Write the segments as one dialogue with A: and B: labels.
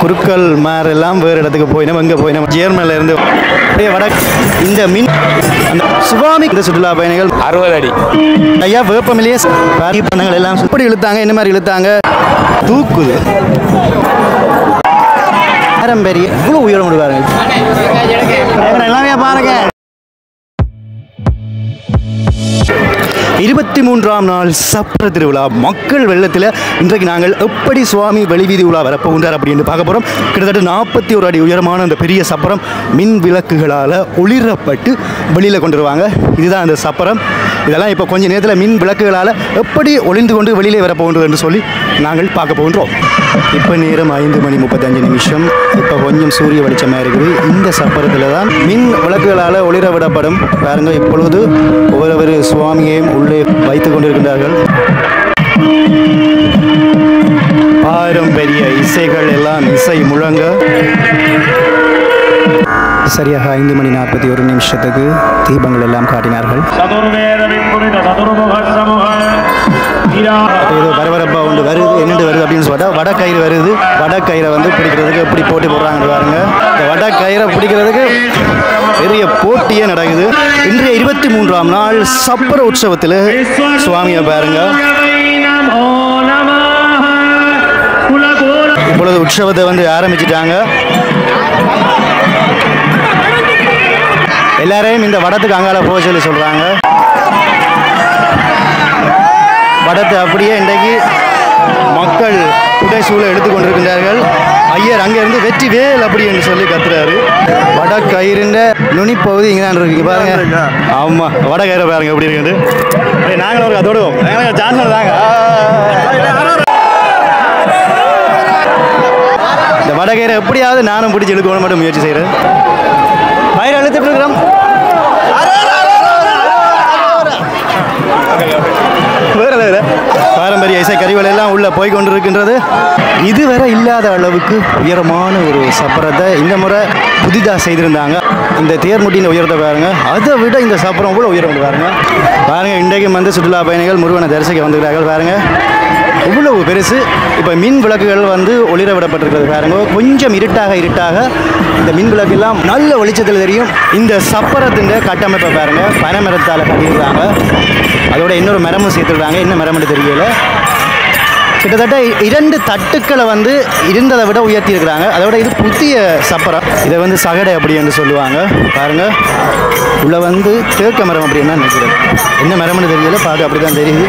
A: குருக்கள் மாரெல்லாம் வேறு இடத்துக்கு போயினோம் எங்கே போயினோம் ஜேர்மனில் இருந்து அப்படியே வட இந்த மின் அந்த சுவாமி இந்த சுற்றுலா பயணிகள்
B: அறுபது அடி
A: ஐயா வேப்பமிலேயே பாரி பண்ணங்கள் எல்லாம் எப்படி இழுத்தாங்க என்ன மாதிரி இழுத்தாங்க தூக்குது பாரம்பரிய இவ்வளோ உயரம் விடுவாருங்க எல்லாமே பாருங்க இருபத்தி மூன்றாம் நாள் சப்பர திருவிழா மக்கள் வெள்ளத்தில் இன்றைக்கு நாங்கள் எப்படி சுவாமி வெளிவீதி உலா வரப்போகின்றார் அப்படின்னு பார்க்க போகிறோம் கிட்டத்தட்ட நாற்பத்தி ஒரு அடி உயரமான அந்த பெரிய சப்பரம் மின் விளக்குகளால் ஒளிரப்பட்டு வெளியில் கொண்டு வருவாங்க இதுதான் அந்த சப்பரம் இதெல்லாம் இப்போ கொஞ்ச நேரத்தில் மின் விளக்குகளால் எப்படி ஒளிந்து கொண்டு வெளியிலே வரப்போகின்றது என்று சொல்லி நாங்கள் பார்க்க போகின்றோம் இப்போ நேரம் ஐந்து மணி முப்பத்தஞ்சு நிமிஷம் இப்போ கொஞ்சம் சூரிய வெளிச்சமாக இருக்குது இந்த சப்பரத்தில் தான் மின் விளக்குகளால் ஒளிர விடப்படும் பாருங்க இப்பொழுது ஒவ்வொரு சுவாமியையும் உள்ளே வைத்துக் கொண்டிருக்கின்றார்கள் பாரம்பரிய இசைகள் எல்லாம் இசை முழங்க சரியாக ஐந்து மணி நாற்பத்தி ஒரு நிமிஷத்துக்கு தீபங்கள் எல்லாம் காட்டினார்கள்
C: சதுர்வேத விம்புரித சதுர்முக சமுக
A: ஏதோ பரபரப்பாக ஒன்று வருது என்னென்று வருது அப்படின்னு சொல்லிட்டா வடக்கயிறு வருது வடக்கயிறை வந்து பிடிக்கிறதுக்கு எப்படி போட்டி போடுறாங்கன்னு பாருங்க இந்த வடக்கயிறை பிடிக்கிறதுக்கு பெரிய போட்டியே நடக்குது இன்றைய இருபத்தி மூன்றாம் நாள் சப்பர உற்சவத்தில் சுவாமியை பாருங்க
C: நமோ நம குலகோல
A: இப்பொழுது உற்சவத்தை வந்து ஆரம்பிச்சிட்டாங்க எல்லாரையும் இந்த வடத்துக்கு அங்கால போக சொல்லி சொல்றாங்க வடத்தை அப்படியே இன்றைக்கு மக்கள் புடைசூழ எடுத்துக்கொண்டிருக்கின்றார்கள் ஐயர் அங்கேருந்து வெற்றி வேல் அப்படி என்று சொல்லி கத்துறாரு வடக்கயிறுன்ற நுனிப்பகுதி இங்கே தான் இருக்கு இங்க பாருங்க ஆமாம் வடக்கயிறை பாருங்க எப்படி இருக்குது ஏய், நாங்களும் ஒரு அதோடுவோம் நாங்களும் சான்ஸ் தாங்க இந்த வடகயிறை எப்படியாவது நானும் பிடிச்சி இழுக்கணும் மட்டும் முயற்சி செய்கிறேன் பயிர் அழுத்திட்டு இருக்கிறோம் வேற வேற பாரம்பரிய இசை கருவிகள் எல்லாம் உள்ள போய் கொண்டிருக்கின்றது இதுவரை இல்லாத அளவுக்கு உயரமான ஒரு சப்பரத்தை இந்த முறை புதிதாக செய்திருந்தாங்க இந்த தேர்முட்டியின் உயரத்தை பாருங்க அதை விட இந்த சப்பரம் இவ்வளோ உயரம் பாருங்க பாருங்க இன்றைக்கும் வந்து சுற்றுலா பயணிகள் முருகனை தரிசிக்க வந்துக்கிறார்கள் பாருங்க இவ்வளவு பெருசு இப்போ மின் விளக்குகள் வந்து ஒளிர விடப்பட்டிருக்கிறது பாருங்க கொஞ்சம் இருட்டாக இருட்டாக இந்த மின் விளக்கு எல்லாம் நல்ல வெளிச்சத்தில் தெரியும் இந்த சப்பரத்தின் கட்டமைப்பை பாருங்க பனைமரத்தால் கட்டியிருக்காங்க அதோட இன்னொரு மரமும் சேர்த்துருக்காங்க என்ன மரம்னு தெரியல கிட்டத்தட்ட இரண்டு தட்டுக்களை வந்து இருந்ததை விட உயர்த்தி இருக்கிறாங்க அதோட இது புதிய சப்பரம் இதை வந்து சகடை அப்படி என்று சொல்லுவாங்க பாருங்க உள்ள வந்து தேக்க மரம் அப்படின்னு தான் நினைக்கிறேன் என்ன மரம்னு தெரியல பார்க்க அப்படி தான் தெரியுது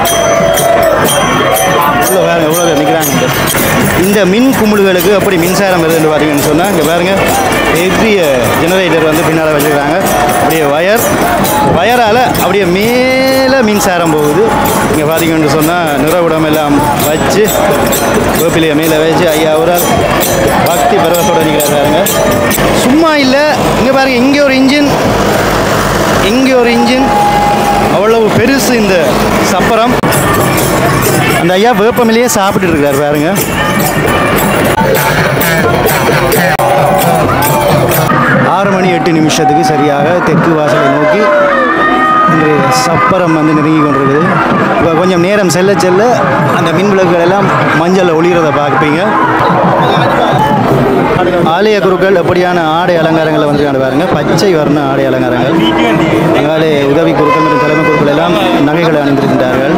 A: இவ்வளோ வேறு எவ்வளோ பேர் நிற்கிறாங்க இங்க. இந்த மின் குமிழ்களுக்கு எப்படி மின்சாரம் வருதுன்னு பார்த்தீங்கன்னு சொன்னால் இங்கே பாருங்க பெரிய ஜெனரேட்டர் வந்து பின்னால் வச்சுருக்காங்க அப்படியே வயர் வயரால் அப்படியே மேலே மின்சாரம் போகுது இங்கே பார்த்தீங்கன்னு சொன்னால் நிறவுடம் எல்லாம் வச்சு வேப்பிலையை மேலே வச்சு ஐயா ஒரு பக்தி பருவத்தோடு நிற்கிறார் பாருங்க சும்மா இல்லை இங்கே பாருங்க இங்கே ஒரு இன்ஜின் இங்கே ஒரு இன்ஜின் அவ்வளவு பெருசு இந்த சப்பரம் அந்த ஐயா வேப்பமிலேயே சாப்பிட்டு இருக்காரு பாருங்க ஆறு மணி எட்டு நிமிஷத்துக்கு சரியாக தெற்கு வாசலை நோக்கி இன்று சப்பரம் வந்து நெருங்கி கொண்டிருக்குது இப்போ கொஞ்சம் நேரம் செல்ல செல்ல அந்த மின் விளக்குகள் எல்லாம் மஞ்சள் ஒளிகிறத பார்ப்பீங்க ஆலய குருக்கள் எப்படியான ஆடை அலங்காரங்களை வந்து பாருங்க பச்சை வர்ண ஆடை அலங்காரங்கள் அதனாலே உதவி குருக்கள் மற்றும் தலைமை குருக்கள் எல்லாம் நகைகளை அணிந்திருக்கின்றார்கள்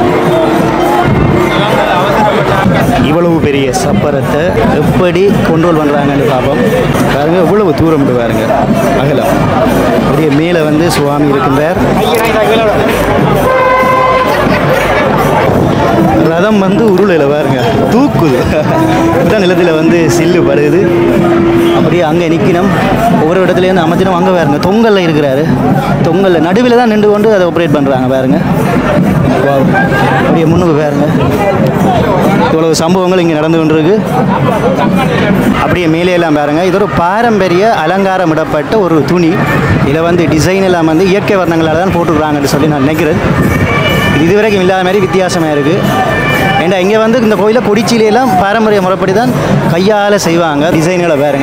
A: இவ்வளவு பெரிய சப்பரத்தை எப்படி கண்ட்ரோல் பண்ணுறாங்கன்னு பார்ப்போம் பாருங்க இவ்வளவு தூரம் பாருங்க அகலம் அப்படியே மேலே வந்து சுவாமி இருக்கின்றார் ரதம் வந்து உருளையில் பாருங்க தூக்குது இப்பதான் நிலத்தில் வந்து சில்லு படுகுது அப்படியே அங்கே நிற்கணும் ஒவ்வொரு இடத்துலேருந்து அமைச்சிடும் அங்கே பாருங்க தொங்கல்ல இருக்கிறாரு தொங்கல்ல நடுவில் தான் நின்று கொண்டு அதை ஆப்ரேட் பண்ணுறாங்க பாருங்க Wow. அப்படியே முன்னுக்கு பாருங்க இவ்வளவு சம்பவங்கள் இங்கே நடந்து கொண்டிருக்கு அப்படியே மேலே எல்லாம் பாருங்க இது ஒரு பாரம்பரிய அலங்காரம் இடப்பட்ட ஒரு துணி இதில் வந்து டிசைன் எல்லாம் வந்து இயற்கை வர்ணங்களால் தான் போட்டுருக்காங்கன்னு சொல்லி நான் நினைக்கிறேன் இது இதுவரைக்கும் இல்லாத மாதிரி வித்தியாசமாக இருக்குது ஏண்டா இங்கே வந்து இந்த கோயிலில் கொடிச்சிலையெல்லாம் பாரம்பரிய முறைப்படி தான் கையால் செய்வாங்க டிசைன்களை பாருங்க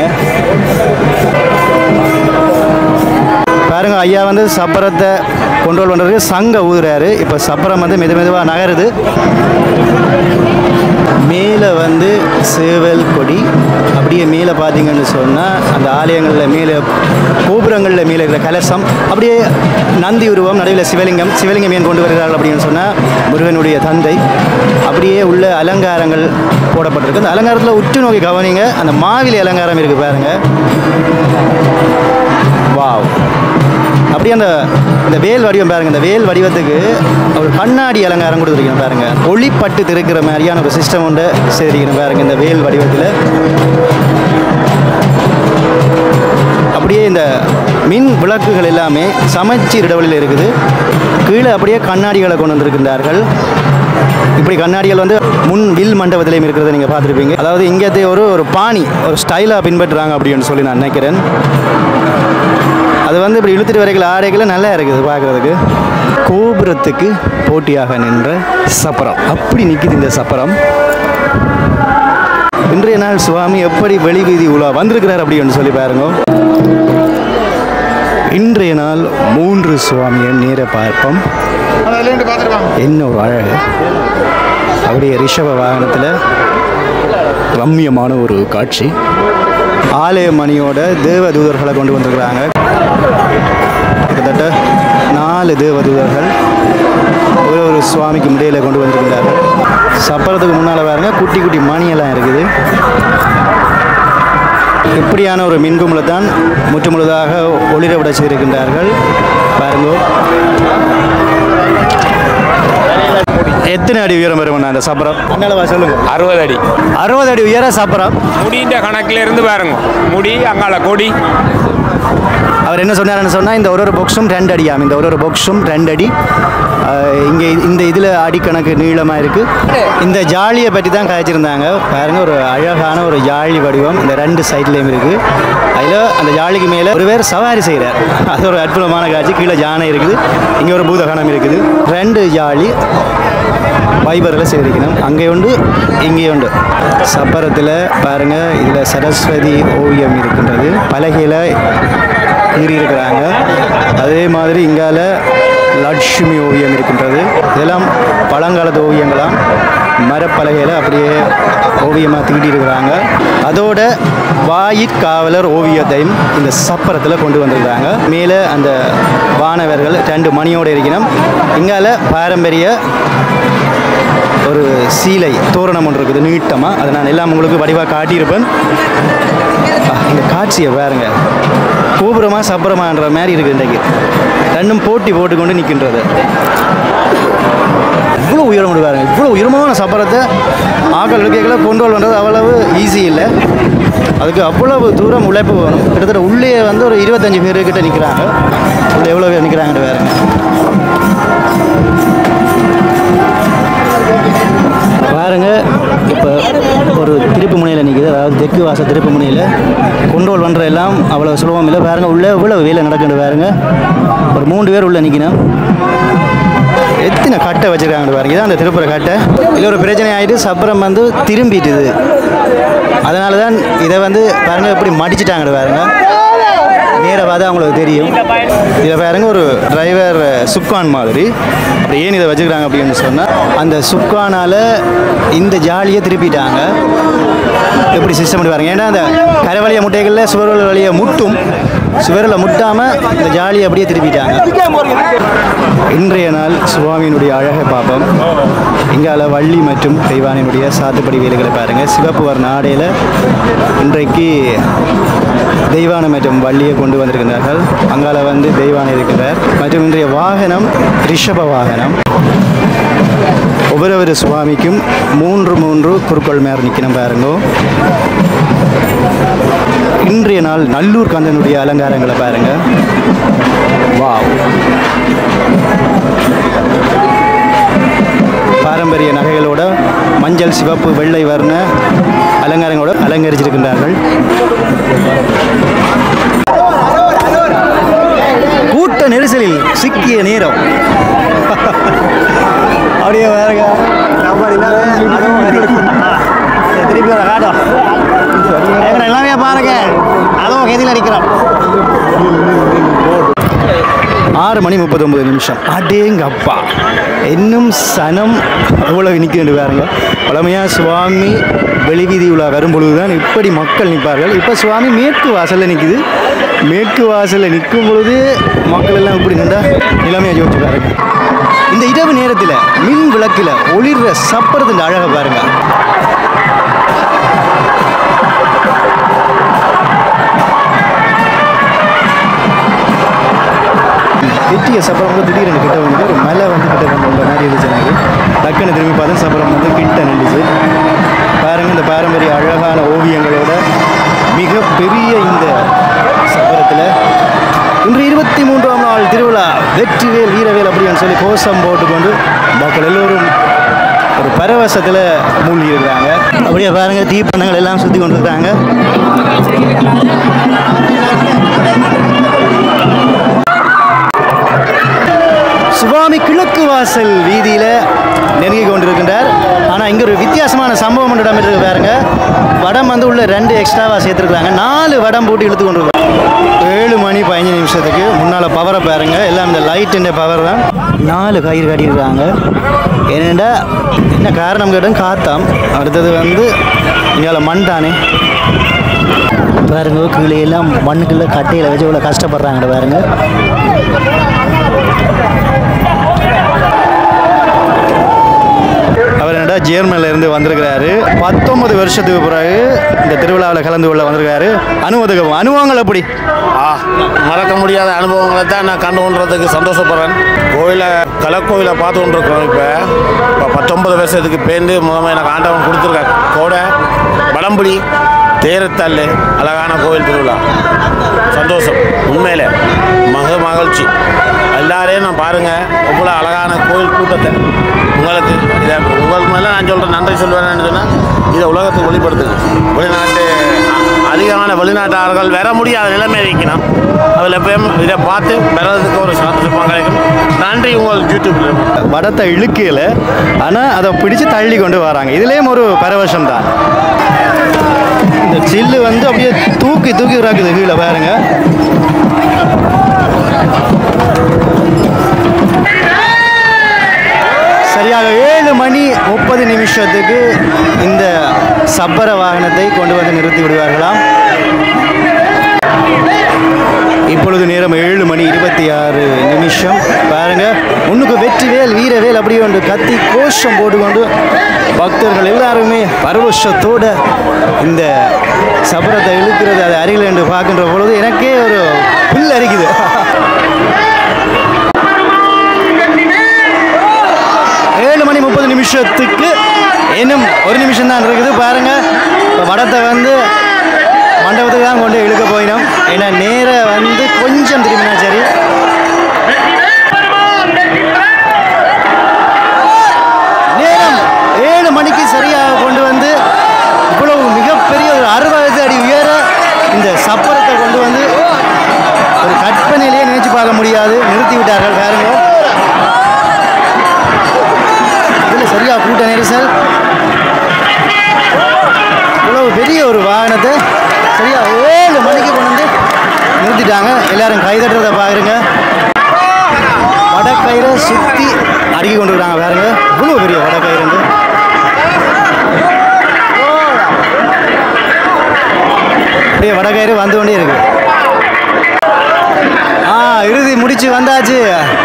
A: பாருங்க ஐயா வந்து சப்பரத்தை கண்ட்ரோல் பண்ணுறதுக்கு சங்க ஊதுறாரு இப்போ சப்பரம் வந்து மெது மெதுவாக நகருது மேலே வந்து சேவல் கொடி அப்படியே மேலே பார்த்தீங்கன்னு சொன்னால் அந்த ஆலயங்களில் மேலே கோபுரங்களில் மேலே இருக்கிற கலசம் அப்படியே நந்தி உருவம் நடுவில் சிவலிங்கம் சிவலிங்கம் ஏன் கொண்டு வருகிறார்கள் அப்படின்னு சொன்னால் முருகனுடைய தந்தை அப்படியே உள்ள அலங்காரங்கள் போடப்பட்டிருக்கு அந்த அலங்காரத்தில் உற்று நோக்கி கவனிங்க அந்த மாவிலை அலங்காரம் இருக்குது பாருங்க வாவ் அப்படியே அந்த இந்த வேல் வடிவம் பாருங்க இந்த வேல் வடிவத்துக்கு ஒரு கண்ணாடி அலங்காரம் கொடுத்துருக்கணும் பாருங்க ஒளிப்பட்டு திருக்கிற மாதிரியான ஒரு சிஸ்டம் உண்டு செய்திருக்கணும் பாருங்க இந்த வேல் வடிவத்தில் அப்படியே இந்த மின் விளக்குகள் எல்லாமே சமச்சீர் இடவெளியில் இருக்குது கீழே அப்படியே கண்ணாடிகளை கொண்டு வந்திருக்கின்றார்கள் இப்படி கண்ணாடிகள் வந்து முன் வில் மண்டபத்திலையும் இருக்கிறத நீங்கள் பார்த்துருப்பீங்க அதாவது இங்கே ஒரு ஒரு பாணி ஒரு ஸ்டைலாக பின்பற்றுறாங்க அப்படின்னு சொல்லி நான் நினைக்கிறேன் அது வந்து இப்படி இழுத்துட்டு வரைக்கல ஆடைகள நல்லா இருக்குது பார்க்குறதுக்கு கோபுரத்துக்கு போட்டியாக நின்ற சப்பரம் அப்படி நிற்குது இந்த சப்பரம் இன்றைய நாள் சுவாமி எப்படி வெளி வீதி உலா வந்திருக்கிறார் அப்படின்னு சொல்லி பாருங்க இன்றைய நாள் மூன்று சுவாமியை நேர பார்ப்போம் என்ன ஒரு அழகு அப்படியே ரிஷப வாகனத்தில் ரம்மியமான ஒரு காட்சி ஆலய மணியோட தேவதூதர்களை கொண்டு வந்திருக்கிறாங்க கிட்டத்தட்ட நாலு தேவதூதர்கள் ஒரு ஒரு சுவாமிக்கு முடியல கொண்டு வந்திருக்கிறார்கள் சப்பரத்துக்கு முன்னால் பாருங்க குட்டி குட்டி மணியெல்லாம் இருக்குது இப்படியான ஒரு மின்குமலை தான் முற்று முழுதாக ஒளிர விட செய்திருக்கின்றார்கள் பாருங்க எத்தனை அடி உயரம் வரும் அந்த சப்பரம் என்னளவா சொல்லுங்க
B: அறுபது அடி
A: அறுபது அடி உயர சப்பரம்
B: முடின்ற கணக்கில் இருந்து பாருங்க முடி அங்கால கொடி
A: அவர் என்ன சொன்னாருன்னு சொன்னால் இந்த ஒரு ஒரு பாக்ஸும் ரெண்டு அடியாம் இந்த ஒரு ஒரு பாக்ஸும் ரெண்டு அடி இங்கே இந்த இதில் அடிக்கணக்கு நீளமாக இருக்குது இந்த ஜாலியை பற்றி தான் காய்ச்சிருந்தாங்க பாருங்க ஒரு அழகான ஒரு ஜாலி வடிவம் இந்த ரெண்டு சைட்லேயும் இருக்குது அதில் அந்த ஜாலிக்கு மேலே ஒரு பேர் சவாரி செய்கிறார் அது ஒரு அற்புதமான காட்சி கீழே யானை இருக்குது இங்கே ஒரு பூதகணம் இருக்குது ரெண்டு ஜாலி ஃபைபரில் செய்திருக்கணும் அங்கே உண்டு இங்கே உண்டு சப்பரத்தில் பாருங்கள் இதில் சரஸ்வதி ஓவியம் இருக்கின்றது பலகையில் கீறியிருக்கிறாங்க அதே மாதிரி இங்கால லட்சுமி ஓவியம் இருக்கின்றது இதெல்லாம் பழங்காலத்து ஓவியங்களாம் மரப்பலகையில் அப்படியே ஓவியமாக தீட்டியிருக்கிறாங்க அதோட வாயிற்காவலர் ஓவியத்தையும் இந்த சப்பரத்தில் கொண்டு வந்திருக்கிறாங்க மேலே அந்த வானவர்கள் ரெண்டு மணியோடு இருக்கணும் இங்கால பாரம்பரிய ஒரு சீலை தோரணம் ஒன்று இருக்குது நீட்டமாக அதை நான் எல்லாம் உங்களுக்கு வடிவாக காட்டியிருப்பேன் அப்பா, இந்த காட்சியை பாருங்க கோபுரமா சப்பரமான்ற மாதிரி இருக்குது இன்றைக்கு ரெண்டும் போட்டி போட்டுக்கொண்டு நிற்கின்றது இவ்வளோ உயரம் கொண்டு பாருங்க இவ்வளோ உயரமான சப்பரத்தை ஆக்கள் இருக்கைகளை கொண்டோல் பண்ணுறது அவ்வளவு ஈஸி இல்லை அதுக்கு அவ்வளவு தூரம் உழைப்பு வேணும் கிட்டத்தட்ட உள்ளே வந்து ஒரு இருபத்தஞ்சு பேர் கிட்ட நிற்கிறாங்க உள்ளே எவ்வளோ பேர் நிற்கிறாங்கன்னு பாருங்க பாருங்க இப்போ ஒரு திருப்பு முனையில் நிற்குது அதாவது தெற்கு வாச திருப்பு முனையில் கொண்டோல் பண்ணுற எல்லாம் அவ்வளோ சுலபம் இல்லை பாருங்க உள்ள இவ்வளோ வேலை நடக்குது பாருங்க ஒரு மூன்று பேர் உள்ள நிற்கணும் எத்தனை கட்டை வச்சிருக்காங்க பாருங்க இதான் அந்த திருப்புற கட்டை இதில் ஒரு பிரச்சனை ஆகிட்டு சப்பரம் வந்து திரும்பிட்டுது அதனால தான் இதை வந்து பாருங்க எப்படி மடிச்சிட்டாங்க பாருங்க நேராக பார்த்தா அவங்களுக்கு தெரியும் இதில் பாருங்க ஒரு டிரைவர் சுக்கான் மாதிரி அப்படி ஏன் இதை வச்சுக்கிறாங்க அப்படின்னு சொன்னால் அந்த சுக்கானால் இந்த ஜாலியை திருப்பிட்டாங்க எப்படி சிஸ்டம் பண்ணி பாருங்க ஏன்னா அந்த கரவழிய முட்டைகளில் சுவர்கள் வழியை முட்டும் சுவரில் முட்டாமல் இந்த ஜாலியை அப்படியே திருப்பிட்டாங்க இன்றைய நாள் சுவாமியினுடைய அழகை பார்ப்போம் இங்கால வள்ளி மற்றும் தெய்வானினுடைய சாத்துப்படி வேலைகளை பாருங்கள் சிவப்பு வர்ண ஆடையில் இன்றைக்கு தெய்வானை மற்றும் வள்ளியை கொண்டு வந்திருக்கிறார்கள் அங்கால வந்து தெய்வானை இருக்கிறார் மற்றும் இன்றைய வாகனம் ரிஷப வாகனம் ஒவ்வொரு சுவாமிக்கும் மூன்று மூன்று குறுக்கள் மேர் நிற்கணும் பாருங்க இன்றைய நாள் நல்லூர் கந்தனுடைய அலங்காரங்களை பாருங்க வாவ் பாரம்பரிய நகைகளோட மஞ்சள் சிவப்பு வெள்ளை வர்ண அலங்காரங்களோட அலங்கரிச்சிருக்கின்றார்கள் கூட்ட நெரிசலில் சிக்கிய நேரம் அப்படியே பாருங்க திருப்பி வர காட்டும் எங்களை எல்லாமே பாருங்க அதுவும் கதியில் அடிக்கிறோம் ஆறு மணி முப்பத்தொம்பது நிமிஷம் அடேங்கப்பா இன்னும் சனம் அவ்வளவு நிற்கிட்டு பாருங்க பழமையாக சுவாமி வெளிவீதி உலா வரும்பொழுது தான் இப்படி மக்கள் நிற்பார்கள் இப்போ சுவாமி மேற்கு வாசலில் நிற்குது மேற்கு வாசலில் நிற்கும் பொழுது மக்கள் எல்லாம் இப்படி நின்றா நிலைமையாக யோசிச்சு பாருங்க இந்த இரவு நேரத்தில் மின் விளக்கில் ஒளிர்ற சப்பரத்தின் அழகை பாருங்க வெட்டிய சப்பரம் வந்து திடீர்னு கிட்ட வந்து ஒரு மலை வந்து கிட்ட வந்து மாதிரி இருந்துச்சு எனக்கு டக்குன்னு திரும்பி பார்த்தா சப்பரம் வந்து கிட்ட நின்றுச்சு பாருங்க இந்த பாரம்பரிய அழகான ஓவியங்களோட மிக பெரிய இந்த சப்பரத்தில் இன்று இருபத்தி மூன்றாம் நாள் திருவிழா வெற்றிவேல் வீரவேல் அப்படின்னு சொல்லி கோஷம் போட்டுக்கொண்டு மக்கள் எல்லோரும் ஒரு பரவசத்தில் மூழ்கி இருக்கிறாங்க அப்படியே பாருங்க தீப்பந்தங்கள் எல்லாம் சுற்றி கொண்டு இருக்கிறாங்க சுவாமி கிழக்கு வாசல் வீதியில் நெருங்கி கொண்டிருக்கின்றார் ஆனால் இங்கே ஒரு வித்தியாசமான சம்பவம் ஒன்று இடம்பெற்று பாருங்க வடம் வந்து உள்ள ரெண்டு எக்ஸ்ட்ராவாக சேர்த்துருக்காங்க நாலு வடம் போட்டு இழுத்து கொண்டு ஏழு மணி பதினஞ்சு நிமிஷத்துக்கு முன்னால் பவரை பாருங்க எல்லாம் இந்த லைட்டுன்ற பவர் தான் நாலு கயிறு கட்டியிருக்காங்க ஏனெண்டா என்ன காரணம் கேட்டால் காத்தாம் அடுத்தது வந்து இங்கே மண் தானே பாருங்க கீழே எல்லாம் மண்ணுக்குள்ள கட்டையில் வச்சு இவ்வளோ கஷ்டப்படுறாங்க பாருங்க அவர் என்னடா ஜேர்மனில் இருந்து வந்திருக்கிறாரு பத்தொன்பது வருஷத்துக்கு பிறகு இந்த திருவிழாவில் கலந்து கொள்ள வந்திருக்காரு அனுபவத்துக்கு அனுபவங்கள் எப்படி
D: ஆ மறக்க முடியாத அனுபவங்களை தான் நான் கண்டு கொண்டதுக்கு சந்தோஷப்படுறேன் கோயிலை கலக்கோயிலை பார்த்து கொண்டிருக்கிறோம் இப்போ இப்போ பத்தொன்பது வருஷத்துக்கு பேருந்து முதல்ல எனக்கு ஆண்டவன் கொடுத்துருக்காரு கோடை வடம்புடி தேரத்தல்லு அழகான கோயில் திருவிழா சந்தோஷம் உண்மையில மக மகிழ்ச்சி எல்லாரையும் நான் பாருங்கள் எவ்வளோ அழகான கோயில் கூட்டத்தை உங்களுக்கு இதை உங்கள் மேலே நான் சொல்கிறேன் நன்றி சொல்வேன்னு சொன்னால் இதை உலகத்துக்கு வெளிப்படுத்துங்க வெளிநாட்டு அதிகமான வெளிநாட்டார்கள் வர முடியாத நிலைமை இருக்கணும் அதில் போய் இதை பார்த்து வர்றதுக்கு ஒரு சந்தோஷமாக கிடைக்கும் நன்றி உங்கள் யூடியூப்பில்
A: வடத்தை இழுக்கையில் ஆனால் அதை பிடிச்சு தள்ளி கொண்டு வராங்க இதுலேயும் ஒரு பரவசம் தான் இந்த சில்லு வந்து அப்படியே தூக்கி தூக்கி ராக்குது கீழே பாருங்க சரியாக ஏழு மணி முப்பது நிமிஷத்துக்கு இந்த சப்பர வாகனத்தை கொண்டு வந்து நிறுத்தி விடுவார்களாம் இப்பொழுது நேரம் ஏழு மணி இருபத்தி ஆறு நிமிஷம் பாருங்க முன்னுக்கு வெற்றிவேல் வீரவேல் அப்படி ஒன்று கத்தி கோஷம் போட்டுக்கொண்டு பக்தர்கள் எல்லாருமே பரவசத்தோட இந்த சபரத்தை இழுக்கிறது அது அருகில் என்று பார்க்கின்ற பொழுது எனக்கே ஒரு புல் அரிக்குது ஏழு மணி முப்பது நிமிஷத்துக்கு இன்னும் ஒரு நிமிஷம் தான் இருக்குது பாருங்க இப்போ வடத்தை வந்து மண்டபத்துக்கு தான் கொண்டு இழுக்க போயினோம் ஏன்னா நேர வந்து கொஞ்சம் திரும்பினா சரி நேரம் ஏழு மணிக்கு சரியாக கொண்டு வந்து இவ்வளவு மிகப்பெரிய ஒரு அறுபது அடி உயர இந்த சப்பரத்தை கொண்டு வந்து ஒரு கற்பனையிலேயே நினைச்சு பார்க்க முடியாது நிறுத்தி விட்டார்கள் பாருங்க இதில் சரியா கூட்ட நெரிசல் இவ்வளவு பெரிய ஒரு வாகனத்தை சரியா ஏழு மணிக்கு கொண்டு வந்து நிறுத்திட்டாங்க எல்லாரும் கைதட்டுறதை பாருங்க வடக்கயிறை சுற்றி அடுக்கி கொண்டு வராங்க பாருங்க இவ்வளோ பெரிய வடக்கயிறு வந்து அப்படியே வடக்கயிறு வந்து கொண்டே இருக்கு ஆ இறுதி முடிச்சு வந்தாச்சு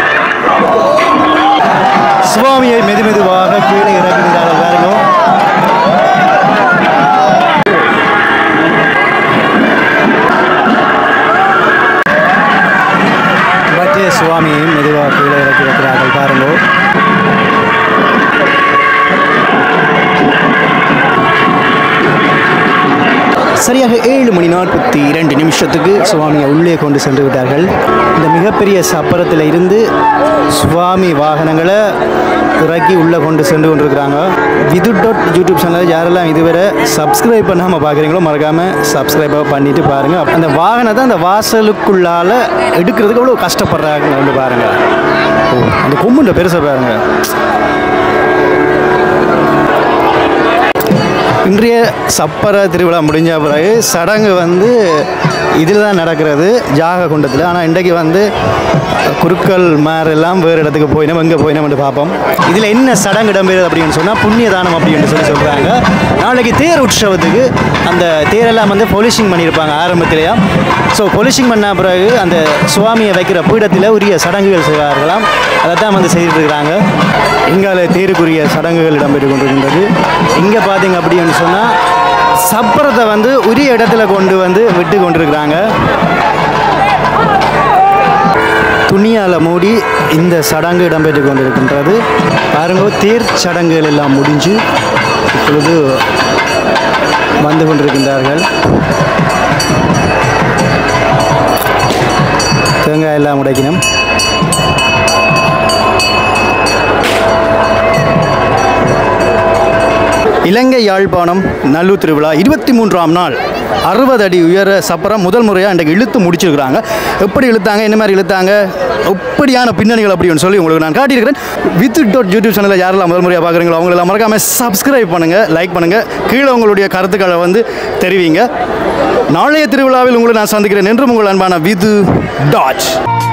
A: சுவாமியை மெது மெதுவாக கீழே இறக்குகிறார்கள் பாருங்க பற்றிய சுவாமியையும் மெதுவாக கீழே இறக்கி வைக்கிறார்கள் பாருங்க சரியாக ஏழு மணி நாற்பத்தி இரண்டு நிமிஷத்துக்கு சுவாமியை உள்ளே கொண்டு சென்று விட்டார்கள் இந்த மிகப்பெரிய சப்பரத்தில் இருந்து சுவாமி வாகனங்களை இறக்கி உள்ளே கொண்டு சென்று கொண்டிருக்கிறாங்க விது டாட் யூடியூப் சேனலை யாரெல்லாம் இதுவரை சப்ஸ்கிரைப் பண்ணாமல் பார்க்குறீங்களோ மறக்காமல் சப்ஸ்கிரைபாக பண்ணிட்டு பாருங்கள் அந்த வாகனத்தை அந்த வாசலுக்குள்ளால் எடுக்கிறதுக்கு எவ்வளோ கஷ்டப்படுறாங்க வந்து பாருங்கள் ஓ அந்த கொம்புன்ற பெருசாக பாருங்கள் இன்றைய சப்பர திருவிழா முடிஞ்ச பிறகு சடங்கு வந்து இதில் தான் நடக்கிறது ஜாக குண்டத்தில் ஆனால் இன்றைக்கு வந்து குருக்கள் மாரெல்லாம் வேறு இடத்துக்கு போயினோம் எங்கே போயினோம்னு பார்ப்போம் இதில் என்ன சடங்கு இடம்பெறுது அப்படின்னு சொன்னால் புண்ணிய தானம் அப்படின்னு சொல்லி சொல்கிறாங்க நாளைக்கு தேர் உற்சவத்துக்கு அந்த தேரெல்லாம் வந்து பொலிஷிங் பண்ணியிருப்பாங்க ஆரம்பத்திலேயே ஸோ பொலிஷிங் பண்ண பிறகு அந்த சுவாமியை வைக்கிற பீடத்தில் உரிய சடங்குகள் செய்வார்களாம் அதை தான் வந்து செய்துட்டு இருக்கிறாங்க இங்கால தேருக்குரிய சடங்குகள் இடம்பெற்று கொண்டிருக்கின்றது இங்கே பார்த்தீங்க அப்படின்னு சொன்னால் சப்பரத்தை வந்து உரிய இடத்துல கொண்டு வந்து விட்டு கொண்டிருக்கிறாங்க துணியால் மூடி இந்த சடங்கு இடம்பெற்று கொண்டிருக்கின்றது பாருங்க தேர் சடங்குகள் எல்லாம் முடிஞ்சு இப்பொழுது வந்து கொண்டிருக்கின்றார்கள் தேங்காய் எல்லாம் உடைக்கணும் இலங்கை யாழ்ப்பாணம் நல்லூர் திருவிழா இருபத்தி மூன்றாம் நாள் அறுபது அடி உயர சப்பரம் முதல் முறையாக இன்றைக்கு இழுத்து முடிச்சிருக்கிறாங்க எப்படி இழுத்தாங்க என்ன மாதிரி இழுத்தாங்க எப்படியான பின்னணிகள் அப்படின்னு சொல்லி உங்களுக்கு நான் காட்டியிருக்கிறேன் வித் டாட் யூடியூப் சேனலில் யாரெல்லாம் முதல் முறையாக பார்க்குறீங்களோ அவங்களெல்லாம் மறக்காமல் சப்ஸ்கிரைப் பண்ணுங்கள் லைக் பண்ணுங்கள் கீழே உங்களுடைய கருத்துக்களை வந்து தெரிவிங்க நாளைய திருவிழாவில் உங்களை நான் சந்திக்கிறேன் என்றும் உங்கள் அன்பான விது டாட்